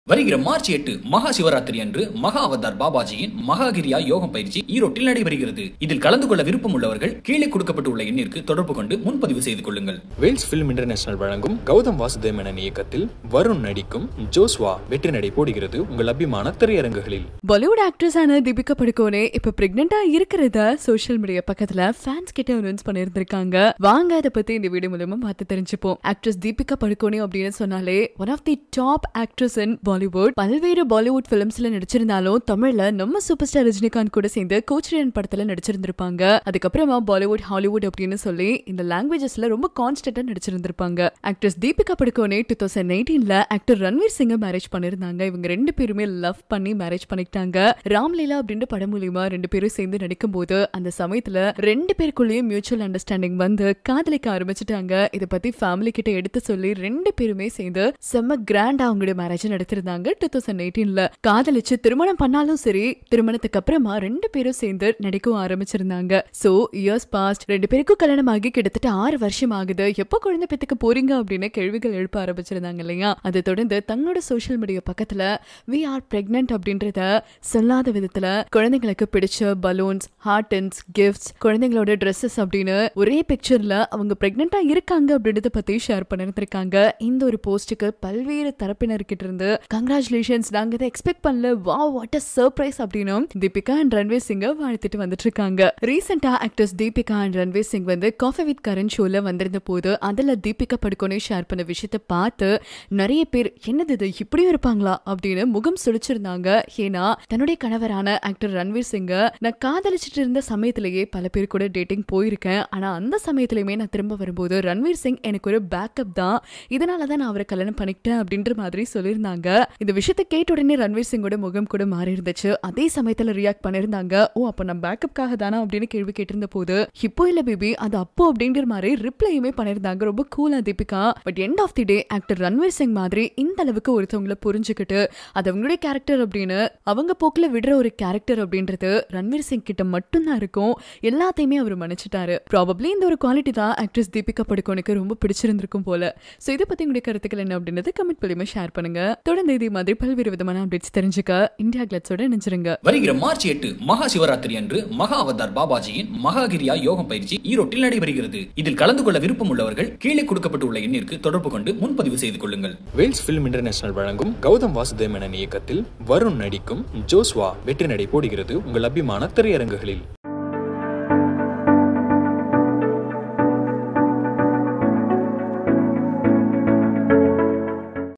வருகிற மார்ச் எட்டு மகா சிவராத்திரி அன்று மகா அவதார் பாபாஜியின் மகாகிரியா யோகம் பயிற்சி ஈரோட்டில் நடைபெறுகிறது இதில் கலந்து கொள்ள விருப்பம் உள்ளவர்கள் கீழே கொடுக்கப்பட்டுள்ள எண்ணிற்கு தொடர்பு கொண்டு முன்பதிவு செய்து கொள்ளுங்கள் வேல்ஸ் பிலிம் இன்டர்நேஷனல் வழங்கும் கௌதம் வாசுதேவ் மேனன் இயக்கத்தில் வருண் நடிக்கும் ஜோஸ்வா வெற்றி நடை போடுகிறது உங்கள் அபிமான திரையரங்குகளில் பாலிவுட் ஆக்ட்ரஸான தீபிகா படுகோனே இப்ப பிரெக்னெண்டா இருக்கிறத சோஷியல் மீடியா பக்கத்துல ஃபேன்ஸ் கிட்ட அனௌன்ஸ் பண்ணியிருந்திருக்காங்க வாங்க அதை பத்தி இந்த வீடியோ மூலமா பார்த்து தெரிஞ்சுப்போம் ஆக்ட்ரஸ் தீபிகா படுகோனே அப்படின்னு சொன்னாலே one of the top actress in Bollywood பல்வேறு பாலிவுட் பிலிம்ஸ்ல நடிச்சிருந்தாலும் தமிழ்ல நம்ம சூப்பர் ஸ்டார் ரஜினிகாந்த் கூட சேர்ந்து கோச்சரியன் படத்துல நடிச்சிருந்திருப்பாங்க அதுக்கப்புறமா பாலிவுட் ஹாலிவுட் அப்படின்னு சொல்லி இந்த லாங்குவேஜஸ்ல ரொம்ப கான்ஸ்டன்டா நடிச்சிருந்திருப்பாங்க actress Deepika Padukone two thousand எயிட்டீன்ல ஆக்டர் ரன்வீர் சிங்கை மேரேஜ் பண்ணிருந்தாங்க இவங்க ரெண்டு பேருமே லவ் பண்ணி மேரேஜ் பண்ணிக்கிட்டாங்க ராம்லீலா அப்படின்ற படம் மூலியமா ரெண்டு பேரும் சேர்ந்து நடிக்கும் போது அந்த சமயத்துல ரெண்டு பேருக்குள்ளேயும் மியூச்சுவல் அண்டர்ஸ்டாண்டிங் வந்து காதலிக்க ஆரம்பிச்சிட்டாங்க இதை பத்தி ஃபேமிலி கிட்ட எடுத்து சொல்லி ரெண்டு பேருமே சேர்ந்து செம்ம கிராண்டா அவங்களுடைய மேரேஜ் நடத்திருந்தாங்க டூ தௌசண்ட் எயிட்டீன்ல காதலிச்சு திருமணம் பண்ணாலும் சரி திருமணத்துக்கு அப்புறமா ரெண்டு பேரும் சேர்ந்து நடிக்கவும் ஆரம்பிச்சிருந்தாங்க சோ இயர்ஸ் பாஸ்ட் ரெண்டு பேருக்கும் கல்யாணம் ஆகி கிட்டத்தட்ட ஆறு வருஷம் ஆகுது எப்போ குழந்தை பெத்துக்க போறீங்க அப்படின்னு கேள்விகள் எழுப்ப ஆரம்பிச்சிருந்தாங்க இல்லையா அதை தொடர்ந்து தங்களோட சோஷியல் மீடியா பக்கத்துல வி ஆர் பிரெக்னென்ட் அப்படின்றத சொல்லாத விதத்துல குழந்தைங்களுக்கு பிடிச்ச பலூன்ஸ் ஹார்டன்ஸ் கிஃப்ட்ஸ் குழந்தைங்களோட ட்ரெஸ்ஸஸ் அப்படின்னு ஒரே பிக்சர்ல அவங்க பிரெக்னெண்டா இருக்காங்க அப்படின்றத பத்தி ஷேர் பண்ணிருந்திருக்காங்க இந்த ஒரு போஸ்டுக்கு பல்வேறு தரப்பினர்கிட்ட இருந்து கங்க்ராச்சுலேஷன்ஸ் நாங்க இதை எக்ஸ்பெக்ட் பண்ணல வா வாட் அ சர்ப்ரைஸ் அப்படின்னு தீபிகா அண்ட் ரன்வீர் சிங்க வாழ்த்துட்டு வந்துட்டு இருக்காங்க ரீசெண்டா ஆக்டர்ஸ் தீபிகா அண்ட் ரன்வீர் சிங் வந்து காஃபி வித் கரண் ஷோல வந்திருந்த போது அதுல தீபிகா படுகோனே ஷேர் பண்ண விஷயத்த பார்த்து நிறைய பேர் என்னது இது இப்படியும் இருப்பாங்களா அப்படின்னு முகம் சுழிச்சிருந்தாங்க ஏன்னா தன்னுடைய கணவரான ஆக்டர் ரன்வீர் சிங்க நான் காதலிச்சிட்டு இருந்த சமயத்திலேயே பல பேர் கூட டேட்டிங் போயிருக்கேன் ஆனா அந்த சமயத்திலயுமே நான் திரும்ப வரும்போது ரன்வீர் சிங் எனக்கு ஒரு பேக்கப் தான் இதனால தான் நான் அவரை கல்யாணம் பண்ணிக்கிட்டேன் அப்படின்ற மாதிரி சொல்லியிருந்தாங்க இந்த விஷயத்தை கேட்ட உடனே ரன்வீர் சிங்கோட முகம் கூட மாறி இருந்துச்சு அதே சமயத்துல ரியாக்ட் பண்ணிருந்தாங்க ஓ அப்ப நான் பேக்கப்காக தானா அப்படின்னு கேள்வி கேட்டிருந்த போது இப்போ இல்ல பேபி அது அப்போ அப்படிங்கிற மாதிரி ரிப்ளையுமே பண்ணிருந்தாங்க ரொம்ப கூலா Deepika but end of the day actor Ranveer Singh மாதிரி இந்த அளவுக்கு ஒருத்தவங்கள புரிஞ்சுக்கிட்டு அது அவங்களுடைய கேரக்டர் அப்படின்னு அவங்க போக்குல விடுற ஒரு கேரக்டர் அப்படின்றது ரன்வீர் சிங் கிட்ட மட்டும்தான் இருக்கும் எல்லாத்தையுமே அவர் மன்னிச்சிட்டாரு ப்ராபப்ளி இந்த ஒரு குவாலிட்டி தான் ஆக்ட்ரஸ் தீபிகா படுகோனுக்கு ரொம்ப பிடிச்சிருந்திருக்கும் போல சோ இதை பத்தி உங்களுடைய கருத்துக்கள் என்ன அப்படின்றது கமெண்ட் மூலியமா ஷேர் பண்ணுங்க தொடர்ந்து இதே மாதிரி பல்வேறு விதமான அப்டேட்ஸ் தெரிஞ்சுக்க இந்தியா கிளட்ஸோட நினைச்சிருங்க வருகிற மார்ச் எட்டு மகா சிவராத்திரி அன்று மகா அவதார் பாபாஜியின் மகாகிரியா யோகம் பயிற்சி ஈரோட்டில் நடைபெறுகிறது இதில் கலந்து கொள்ள விருப்பம் உள்ளவர்கள் கீழே கொடுக்கப்பட்டுள்ள எண்ணிற்கு தொடர்பு கொண்டு முன்பதிவு செய்து கொள்ளுங்கள் வேல்ஸ் பிலிம் இன்டர்நேஷனல் வழங்கும் கௌதம் வாசுதேவ் மேனன் இயக்கத்தில் வருண் நடிக்கும் ஜோஸ்வா வெற்றி நடை போடுகிறது உங்கள் அபிமான திரையரங்குகளில்